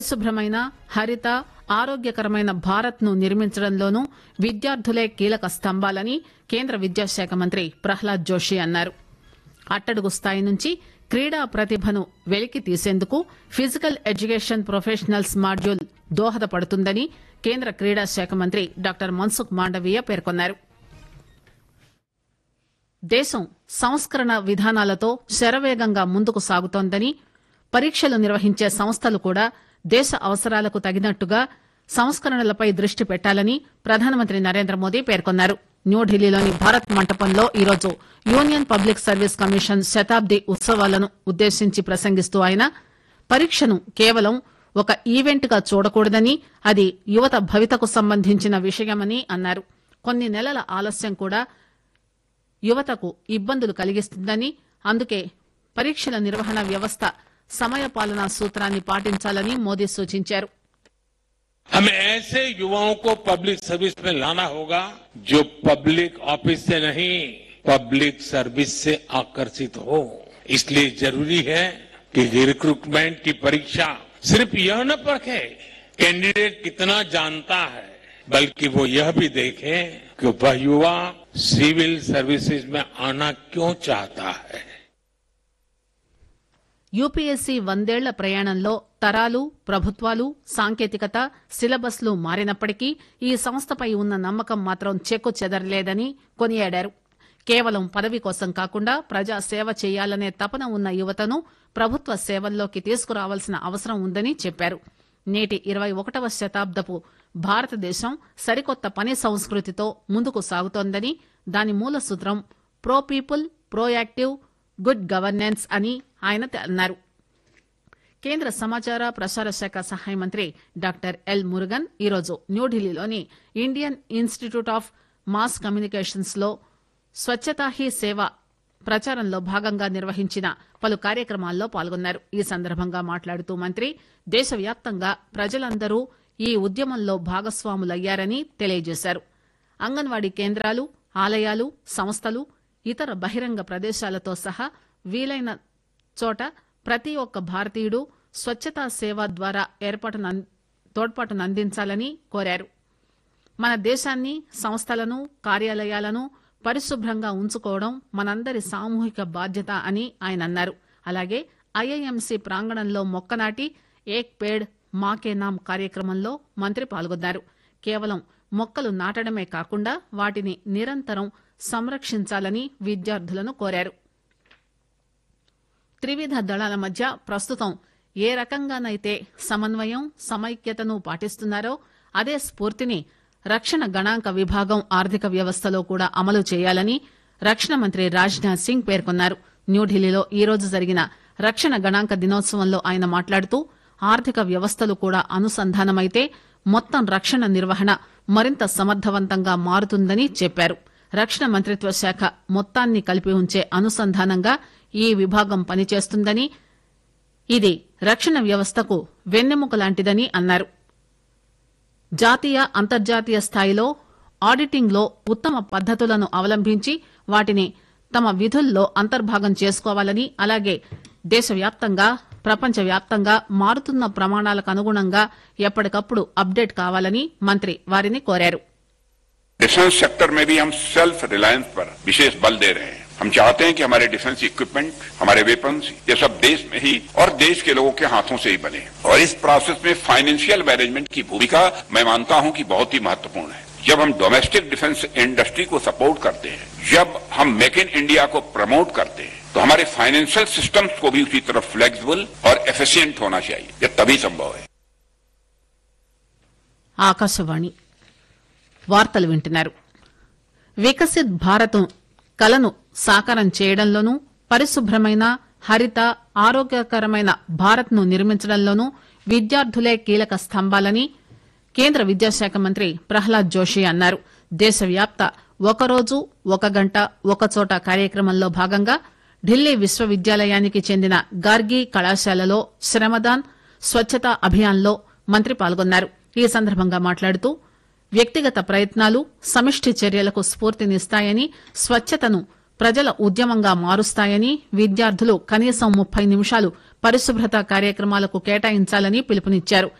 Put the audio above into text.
పరిశుభ్రమైన హరిత ఆరోగ్యకరమైన భారత్ ను నిర్మించడంలోనూ విద్యార్థులే కీలక స్తంభాలని కేంద్ర విద్యాశాఖ మంత్రి ప్రహ్లాద్ జోషి అన్నారు అట్టడుగు స్థాయి నుంచి క్రీడా ప్రతిభను వెలికి తీసేందుకు ఫిజికల్ ఎడ్యుకేషన్ ప్రొఫెషనల్స్ మాడ్యూల్ దోహదపడుతుందని కేంద్ర క్రీడా శాఖ మంత్రి డాక్టర్ మన్సుఖ్ మాండవీయ పేర్కొన్నారు దేశం సంస్కరణ విధానాలతో శరవేగంగా ముందుకు సాగుతోందని పరీక్షలు నిర్వహించే సంస్థలు కూడా దేశ అవసరాలకు తగినట్టుగా సంస్కరణలపై దృష్టి పెట్టాలని ప్రధానమంత్రి నరేంద్ర మోదీ పేర్కొన్నారు న్యూఢిల్లీలోని భారత్ మంటపంలో ఈరోజు యూనియన్ పబ్లిక్ సర్వీస్ కమిషన్ శతాబ్ది ఉత్సవాలను ఉద్దేశించి ప్రసంగిస్తూ ఆయన పరీక్షను కేవలం ఒక ఈవెంట్ గా చూడకూడదని అది యువత భవితకు సంబంధించిన విషయమని అన్నారు కొన్ని నెలల ఆలస్యం కూడా యువతకు ఇబ్బందులు కలిగిస్తుందని అందుకే పరీక్షల నిర్వహణ వ్యవస్థ సమయపాలనా సూత్రాన్ని పాటించాలని మోదీ సూచించారు हमें ऐसे युवाओं को पब्लिक सर्विस में लाना होगा जो पब्लिक ऑफिस से नहीं पब्लिक सर्विस से आकर्षित हो इसलिए जरूरी है कि रिक्रूटमेंट की परीक्षा सिर्फ यह न परखे कैंडिडेट कितना जानता है बल्कि वो यह भी देखे कि वह युवा सिविल सर्विसेज में आना क्यों चाहता है యూపీఎస్సీ వందేళ్ల ప్రయాణంలో తరాలు ప్రభుత్వాలు సాంకేతికత సిలబస్లు మారినప్పటికీ ఈ సంస్థపై ఉన్న నమ్మకం మాత్రం చెక్కు చెదరలేదని కొనియాడారు కేవలం పదవి కోసం కాకుండా ప్రజా సేవ చేయాలనే తపన ఉన్న యువతను ప్రభుత్వ సేవల్లోకి తీసుకురావాల్సిన అవసరం ఉందని చెప్పారు నేటి ఇరవై ఒకటవ శతాబ్దపు భారతదేశం సరికొత్త పని సంస్కృతితో ముందుకు సాగుతోందని దాని మూల సూత్రం pro people proactive good governance అని ఆయన అన్నారు కేంద్ర సమాచార ప్రసార శాఖ సహాయ మంత్రి డాక్టర్ ఎల్ మురుగన్ ఈరోజు న్యూఢిల్లీలోని Indian institute of mass communications లో స్వచ్ఛతా హీ సేవ ప్రచారంలో భాగంగా నిర్వహించిన పలు కార్యక్రమాల్లో పాల్గొన్నారు ఈ సందర్భంగా మాట్లాడుతూ మంత్రి దేశవ్యాప్తంగా ప్రజలందరూ ఈ ఉద్యమంలో భాగస్వాములయ్యారని తెలియజేశారు అంగన్వాడీ కేంద్రాలు ఆలయాలు సంస్థలు ఇతర బహిరంగ ప్రదేశాలతో సహా వీలైన చోట ప్రతి ఒక్క భారతీయుడు స్వచ్ఛతా సేవ ద్వారా ఏర్పాటును తోడ్పాటునందించాలని కోరారు మన దేశాన్ని సంస్థలను కార్యాలయాలను పరిశుభ్రంగా ఉంచుకోవడం మనందరి సామూహిక బాధ్యత అని ఆయన అన్నారు అలాగే ఐఐఎంసీ ప్రాంగణంలో మొక్కనాటి ఏక్ పేడ్ మాకే నామ్ కార్యక్రమంలో మంత్రి పాల్గొన్నారు కేవలం మొక్కలు నాటడమే కాకుండా వాటిని నిరంతరం సంరక్షించాలని విద్యార్థులను కోరారు త్రివిధ దళాల మధ్య ప్రస్తుతం ఏ రకంగానైతే సమన్వయం సమైక్యతను పాటిస్తున్నారో అదే స్ఫూర్తిని రక్షణ గణాంక విభాగం ఆర్థిక వ్యవస్థలో కూడా అమలు చేయాలని రక్షణ మంత్రి రాజ్నాథ్ సింగ్ పేర్కొన్నారు న్యూఢిల్లీలో ఈ రోజు జరిగిన రక్షణ గణాంక దినోత్సవంలో ఆయన మాట్లాడుతూ ఆర్థిక వ్యవస్థలు కూడా అనుసంధానమైతే మొత్తం రక్షణ నిర్వహణ మరింత సమర్థవంతంగా మారుతుందని చెప్పారు రక్షణ మంత్రిత్వ శాఖ మొత్తాన్ని కలిపి ఉంచే అనుసంధానంగా ఈ విభాగం పనిచేస్తుందని ఇది రక్షణ వ్యవస్థకు వెన్నెముక లాంటిదని అన్నారు జాతీయ అంతర్జాతీయ స్థాయిలో ఆడిటింగ్ లో ఉత్తమ పద్దతులను అవలంబించి వాటిని తమ విధుల్లో అంతర్భాగం చేసుకోవాలని అలాగే దేశవ్యాప్తంగా ప్రపంచవ్యాప్తంగా మారుతున్న ప్రమాణాలకు అనుగుణంగా ఎప్పటికప్పుడు అప్డేట్ కావాలని మంత్రి వారిని కోరారు डिफेंस सेक्टर में भी हम सेल्फ रिलायंस पर विशेष बल दे रहे हैं हम चाहते हैं कि हमारे डिफेंस इक्विपमेंट हमारे वेपन्स ये सब देश में ही और देश के लोगों के हाथों से ही बने और इस प्रोसेस में फाइनेंशियल मैनेजमेंट की भूमिका मैं मानता हूं कि बहुत ही महत्वपूर्ण है जब हम डोमेस्टिक डिफेंस इंडस्ट्री को सपोर्ट करते हैं जब हम मेक इन इंडिया को प्रमोट करते हैं तो हमारे फाइनेंशियल सिस्टम्स को भी उसी तरह फ्लेक्सिबल और एफिशिएंट होना चाहिए यह तभी संभव है ఆకాశవాణి వార్తలు వింటున్నారు వికసిత్ భారత్ కలను సాకారం చేయడంలోనూ పరిశుభ్రమైన హరిత ఆరోగ్యకరమైన భారత్ ను నిర్మించడంలోనూ విద్యార్థులే కీలక స్తంభాలని కేంద్ర విద్యాశాఖ మంత్రి ప్రహ్లాద్ జోషి అన్నారు దేశవ్యాప్త ఒకరోజు ఒక గంట ఒకచోట కార్యక్రమంలో భాగంగా ఢిల్లీ విశ్వవిద్యాలయానికి చెందిన గార్గి కళాశాలలో శ్రమదాన్ స్వచ్ఛతా అభియాన్లో మంత్రి పాల్గొన్నారు ఈ సందర్భంగా మాట్లాడుతూ వ్యక్తిగత ప్రయత్నాలు సమిష్టి చర్యలకు స్ఫూర్తినిస్తాయని స్వచ్ఛతను ప్రజల ఉద్యమంగా మారుస్తాయని విద్యార్థులు కనీసం ముప్పై నిమిషాలు పరిశుభ్రత కార్యక్రమాలకు కేటాయించాలని పిలుపునిచ్చారు